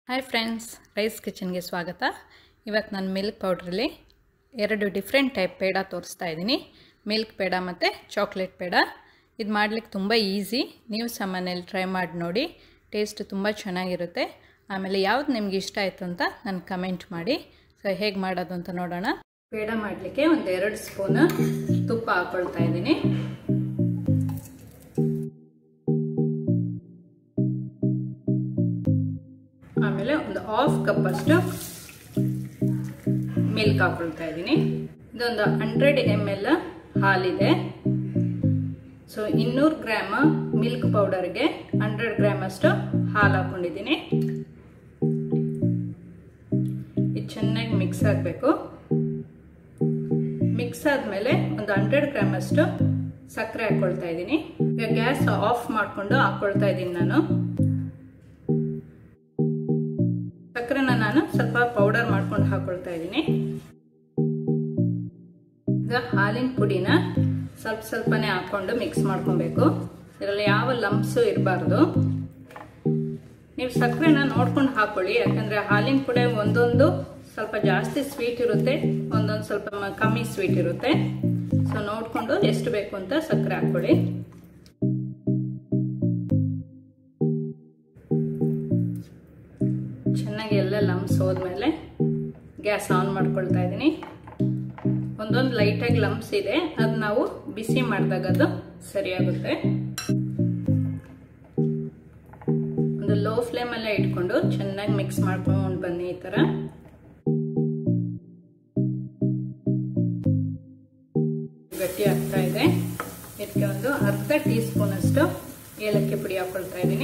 hi friends rice ಕಿಚನ್ಗೆ ಸ್ವಾಗತ ಇವತ್ತು ನಾನು ಮಿಲ್ಕ್ ಪೌಡ್ರಲ್ಲಿ ಎರಡು ಡಿಫ್ರೆಂಟ್ ಟೈಪ್ ಪೇಡ ತೋರಿಸ್ತಾ ಇದ್ದೀನಿ ಮಿಲ್ಕ್ ಪೇಡ ಮತ್ತು ಚಾಕ್ಲೇಟ್ ಪೇಡ ಇದು ಮಾಡಲಿಕ್ಕೆ ತುಂಬ ಈಸಿ ನೀವು ಸಹ ಮನೇಲಿ ಟ್ರೈ ಮಾಡಿ ನೋಡಿ ಟೇಸ್ಟ್ ತುಂಬ ಚೆನ್ನಾಗಿರುತ್ತೆ ಆಮೇಲೆ ಯಾವ್ದು ನಿಮ್ಗೆ ಇಷ್ಟ ಆಯಿತು ಅಂತ ನಾನು ಕಮೆಂಟ್ ಮಾಡಿ ಸೊ ಹೇಗೆ ಮಾಡೋದು ಅಂತ ನೋಡೋಣ ಪೇಡ ಮಾಡಲಿಕ್ಕೆ ಒಂದು ಎರಡು ಸ್ಪೂನ್ ತುಪ್ಪ ಹಾಕ್ಕೊಳ್ತಾ ಇದ್ದೀನಿ ಆಮೇಲೆ ಒಂದು ಹಾಫ್ ಕಪ್ ಅಷ್ಟು ಮಿಲ್ಕ್ ಹಾಕೊಳ್ತಾ ಇದ್ದೀನಿ ಇದೊಂದು ಹಂಡ್ರೆಡ್ ಎಮ್ ಎಲ್ ಹಾಲಿದೆ ಸೊ ಇನ್ನೂರು ಗ್ರಾಮ್ ಮಿಲ್ಕ್ ಪೌಡರ್ಗೆ ಹಂಡ್ರೆಡ್ ಗ್ರಾಮ್ ಅಷ್ಟು ಹಾಲು ಹಾಕೊಂಡಿದ್ದೀನಿ ಇದು ಚೆನ್ನಾಗಿ ಮಿಕ್ಸ್ ಆಗಬೇಕು ಮಿಕ್ಸ್ ಆದಮೇಲೆ ಒಂದು ಹಂಡ್ರೆಡ್ ಗ್ರಾಮ್ ಅಷ್ಟು ಸಕ್ಕರೆ ಹಾಕ್ಕೊಳ್ತಾ ಇದ್ದೀನಿ ಈಗ ಗ್ಯಾಸ್ ಆಫ್ ಮಾಡಿಕೊಂಡು ಹಾಕ್ಕೊಳ್ತಾ ಇದ್ದೀನಿ ನಾನು ಸಕ್ಕರೆನ ನಾನು ಸ್ವಲ್ಪ ಪೌಡರ್ ಮಾಡ್ಕೊಂಡು ಹಾಕೊಳ್ತಾ ಇದ್ದೀನಿ ಈಗ ಹಾಲಿನ ಪುಡಿನ ಸ್ವಲ್ಪ ಸ್ವಲ್ಪನೇ ಹಾಕೊಂಡು ಮಿಕ್ಸ್ ಮಾಡ್ಕೊಬೇಕು ಇದರಲ್ಲಿ ಯಾವ ಲಂಪ್ಸು ಇರಬಾರ್ದು ನೀವು ಸಕ್ಕರೆನ ನೋಡ್ಕೊಂಡು ಹಾಕೊಳ್ಳಿ ಯಾಕಂದ್ರೆ ಹಾಲಿನ ಪುಡಿ ಒಂದೊಂದು ಸ್ವಲ್ಪ ಜಾಸ್ತಿ ಸ್ವೀಟ್ ಇರುತ್ತೆ ಒಂದೊಂದು ಸ್ವಲ್ಪ ಕಮ್ಮಿ ಸ್ವೀಟ್ ಇರುತ್ತೆ ಸೊ ನೋಡಿಕೊಂಡು ಎಷ್ಟು ಬೇಕು ಅಂತ ಸಕ್ಕರೆ ಹಾಕೊಳ್ಳಿ ಚೆನ್ನಾಗಿ ಎಲ್ಲ ಲಮ್ಸ್ ಹೋದ್ಮೇಲೆ ಗ್ಯಾಸ್ ಆನ್ ಮಾಡ್ಕೊಳ್ತಾ ಇದ್ದೀನಿ ಒಂದೊಂದು ಲೈಟಾಗಿ ಲಮ್ಸ್ ಇದೆ ಅದು ನಾವು ಬಿಸಿ ಮಾಡಿದಾಗ ಅದು ಸರಿಯಾಗುತ್ತೆ ಒಂದು ಲೋ ಫ್ಲೇಮಲ್ಲೇ ಇಟ್ಕೊಂಡು ಚೆನ್ನಾಗಿ ಮಿಕ್ಸ್ ಮಾಡ್ಕೊಂಡು ಬನ್ನಿ ಈ ಥರ ಗಟ್ಟಿ ಆಗ್ತಾ ಇದೆ ಇದಕ್ಕೆ ಒಂದು ಅರ್ಧ ಟೀ ಸ್ಪೂನ್ ಅಷ್ಟು ಏಲಕ್ಕಿ ಪುಡಿ ಹಾಕೊಳ್ತಾ ಇದ್ದೀನಿ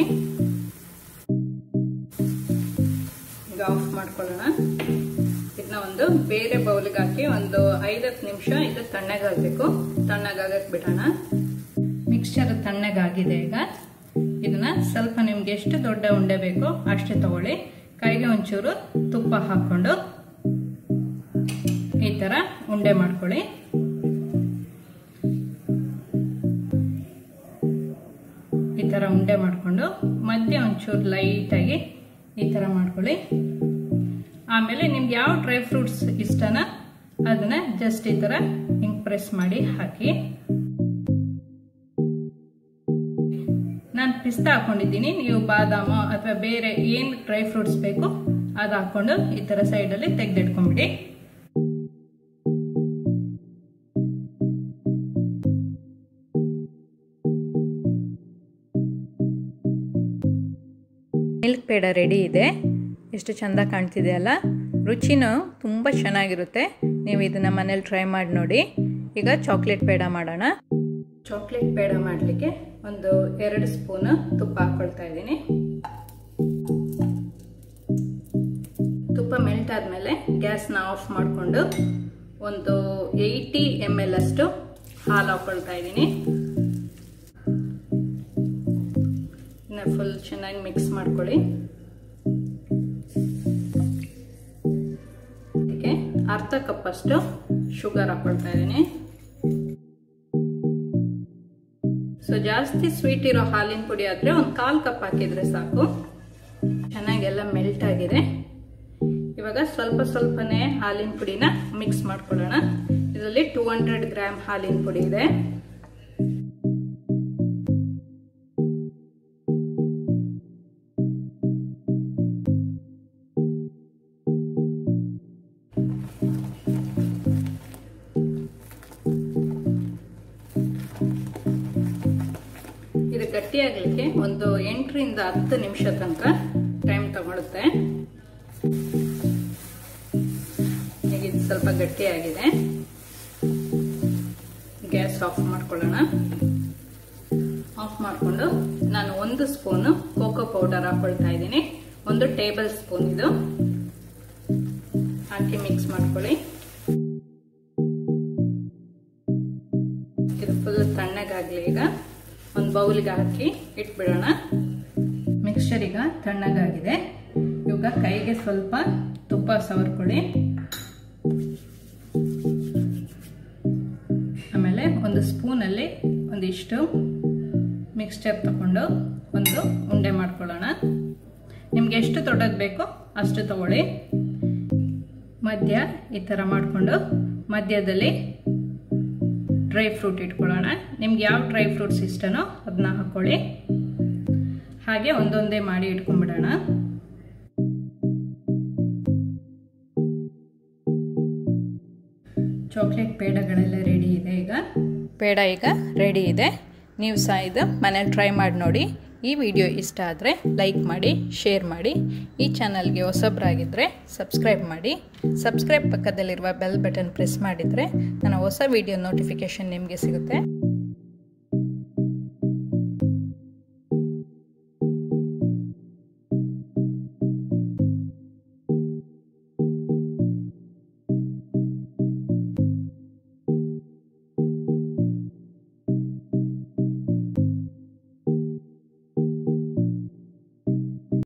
ಈಗ ಆಫ್ ಮಾಡ್ಕೊಳ್ಳೋಣ ಇದನ್ನ ಒಂದು ಬೇರೆ ಬೌಲ್ಗೆ ಹಾಕಿ ಒಂದು ಐದತ್ತು ನಿಮಿಷ ಇದು ತಣ್ಣಗಾಗಬೇಕು ತಣ್ಣಗಾಗಕ್ಕೆ ಬಿಡೋಣ ಮಿಕ್ಸ್ಚರ್ ತಣ್ಣಗಾಗಿದೆ ಈಗ ಇದನ್ನ ಸ್ವಲ್ಪ ನಿಮ್ಗೆ ಎಷ್ಟು ದೊಡ್ಡ ಉಂಡೆ ಬೇಕೋ ಅಷ್ಟೇ ತಗೊಳ್ಳಿ ಕೈಗೆ ಒಂಚೂರು ತುಪ್ಪ ಹಾಕೊಂಡು ಈ ತರ ಉಂಡೆ ಮಾಡ್ಕೊಳ್ಳಿ ಈ ತರ ಉಂಡೆ ಮಾಡಿಕೊಂಡು ಮಧ್ಯೆ ಒಂಚೂರು ಲೈಟಾಗಿ ಈ ತರ ಮಾಡ್ಕೊಳ್ಳಿ ಆಮೇಲೆ ನಿಮ್ಗೆ ಯಾವ ಡ್ರೈ ಫ್ರೂಟ್ಸ್ ಇಷ್ಟನ ಅದನ್ನ ಜಸ್ಟ್ ಈ ತರ ಹಿಂಗ್ ಪ್ರೆಸ್ ಮಾಡಿ ಹಾಕಿ ನಾನು ಪಿಸ್ತಾ ಹಾಕೊಂಡಿದ್ದೀನಿ ನೀವು ಬಾದಾಮ ಅಥವಾ ಬೇರೆ ಏನ್ ಡ್ರೈ ಫ್ರೂಟ್ಸ್ ಬೇಕು ಅದು ಹಾಕೊಂಡು ಈ ತರ ಸೈಡಲ್ಲಿ ತೆಗೆದಿಟ್ಕೊಂಡ್ಬಿಡಿ ಮಿಲ್ಕ್ ಪೇಡ ರೆಡಿ ಇದೆ ಎಷ್ಟು ಚೆಂದ ಕಾಣ್ತಿದೆ ಅಲ್ಲ ರುಚಿನೂ ತುಂಬ ಚೆನ್ನಾಗಿರುತ್ತೆ ನೀವು ಇದನ್ನು ಮನೇಲಿ ಟ್ರೈ ಮಾಡಿ ನೋಡಿ ಈಗ ಚಾಕ್ಲೇಟ್ ಪೇಡ ಮಾಡೋಣ ಚಾಕ್ಲೇಟ್ ಪೇಡ ಮಾಡಲಿಕ್ಕೆ ಒಂದು ಎರಡು ಸ್ಪೂನ್ ತುಪ್ಪ ಹಾಕ್ಕೊಳ್ತಾ ಇದ್ದೀನಿ ತುಪ್ಪ ಮೆಲ್ಟ್ ಆದಮೇಲೆ ಗ್ಯಾಸ್ನ ಆಫ್ ಮಾಡಿಕೊಂಡು ಒಂದು ಏಯ್ಟಿ ಎಮ್ ಎಲ್ ಅಷ್ಟು ಹಾಲು ಹಾಕ್ಕೊಳ್ತಾ ಇದ್ದೀನಿ ಫುಲ್ ಚೆನ್ನಾಗಿ ಮಿಕ್ಸ್ ಮಾಡ್ಕೊಳ್ಳಿ ಇದಕ್ಕೆ ಅರ್ಧ ಕಪ್ ಅಷ್ಟು ಶುಗರ್ ಹಾಕೊಳ್ತಾ ಇದ್ದೀನಿ ಸೊ ಜಾಸ್ತಿ ಸ್ವೀಟ್ ಇರೋ ಹಾಲಿನ ಪುಡಿ ಆದ್ರೆ ಒಂದು ಕಾಲ್ ಕಪ್ ಹಾಕಿದ್ರೆ ಸಾಕು ಚೆನ್ನಾಗೆಲ್ಲ ಮೆಲ್ಟ್ ಆಗಿದೆ ಇವಾಗ ಸ್ವಲ್ಪ ಸ್ವಲ್ಪನೇ ಹಾಲಿನ ಪುಡಿನ ಮಿಕ್ಸ್ ಮಾಡ್ಕೊಳ್ಳೋಣ ಇದರಲ್ಲಿ ಟೂ ಹಂಡ್ರೆಡ್ ಗ್ರಾಮ್ ಹಾಲಿನ ಪುಡಿ ಇದೆ ಇದು ಗಟ್ಟಿ ಆಗ್ಲಿಕ್ಕೆ ಒಂದು ಎಂಟರಿಂದ ಹತ್ತು ನಿಮಿಷ ತನಕ ಟೈಮ್ ತಗೊಳುತ್ತೆ ಈಗ ಇದು ಸ್ವಲ್ಪ ಗಟ್ಟಿಯಾಗಿದೆ ಗ್ಯಾಸ್ ಆಫ್ ಮಾಡ್ಕೊಳ್ಳೋಣ ಆಫ್ ಮಾಡಿಕೊಂಡು ನಾನು ಒಂದು ಸ್ಪೂನು ಕೋಕೋ ಪೌಡರ್ ಹಾಕೊಳ್ತಾ ಇದ್ದೀನಿ ಒಂದು ಟೇಬಲ್ ಸ್ಪೂನ್ ಇದು ಹಾಕಿ ಮಿಕ್ಸ್ ಮಾಡ್ಕೊಳ್ಳಿ ಇದು ಫುಲ್ ತಣ್ಣಗಾಗ್ಲಿ ಈಗ ಒಂದು ಬೌಲ್ಗೆ ಹಾಕಿ ಇಟ್ಬಿಡೋಣ ಮಿಕ್ಸ್ಚರ್ ಈಗ ತಣ್ಣಗಾಗಿದೆ ಇವಾಗ ಕೈಗೆ ಸ್ವಲ್ಪ ತುಪ್ಪ ಸವರ್ಕೊಳ್ಳಿ ಆಮೇಲೆ ಒಂದು ಸ್ಪೂನಲ್ಲಿ ಒಂದಿಷ್ಟು ಮಿಕ್ಸ್ಚರ್ ತಗೊಂಡು ಒಂದು ಉಂಡೆ ಮಾಡ್ಕೊಳ್ಳೋಣ ನಿಮ್ಗೆ ಎಷ್ಟು ದೊಡ್ಡದು ಬೇಕೋ ಅಷ್ಟು ತಗೊಳ್ಳಿ ಮಧ್ಯ ಈ ಥರ ಮಾಡಿಕೊಂಡು ಮಧ್ಯದಲ್ಲಿ ಡ್ರೈ ಫ್ರೂಟ್ ಇಟ್ಕೊಳ್ಳೋಣ ನಿಮ್ಗೆ ಯಾವ ಡ್ರೈ ಫ್ರೂಟ್ಸ್ ಇಷ್ಟನೋ ಅದನ್ನ ಹಾಕ್ಕೊಳ್ಳಿ ಹಾಗೆ ಒಂದೊಂದೇ ಮಾಡಿ ಇಟ್ಕೊಂಡ್ಬಿಡೋಣ ಚಾಕ್ಲೇಟ್ ಪೇಡಗಳೆಲ್ಲ ರೆಡಿ ಇದೆ ಈಗ ಪೇಡ ಈಗ ರೆಡಿ ಇದೆ ನೀವು ಸಹ ಇದು ಮನೇಲಿ ಟ್ರೈ ಮಾಡಿ ನೋಡಿ ಈ ವಿಡಿಯೋ ಇಷ್ಟ ಆದರೆ ಲೈಕ್ ಮಾಡಿ ಶೇರ್ ಮಾಡಿ ಈ ಚಾನಲ್ಗೆ ಹೊಸಬ್ರಾಗಿದ್ದರೆ ಸಬ್ಸ್ಕ್ರೈಬ್ ಮಾಡಿ ಸಬ್ಸ್ಕ್ರೈಬ್ ಪಕ್ಕದಲ್ಲಿರುವ ಬೆಲ್ ಬಟನ್ ಪ್ರೆಸ್ ಮಾಡಿದರೆ ನನ್ನ ಹೊಸ ವಿಡಿಯೋ ನೋಟಿಫಿಕೇಷನ್ ನಿಮಗೆ ಸಿಗುತ್ತೆ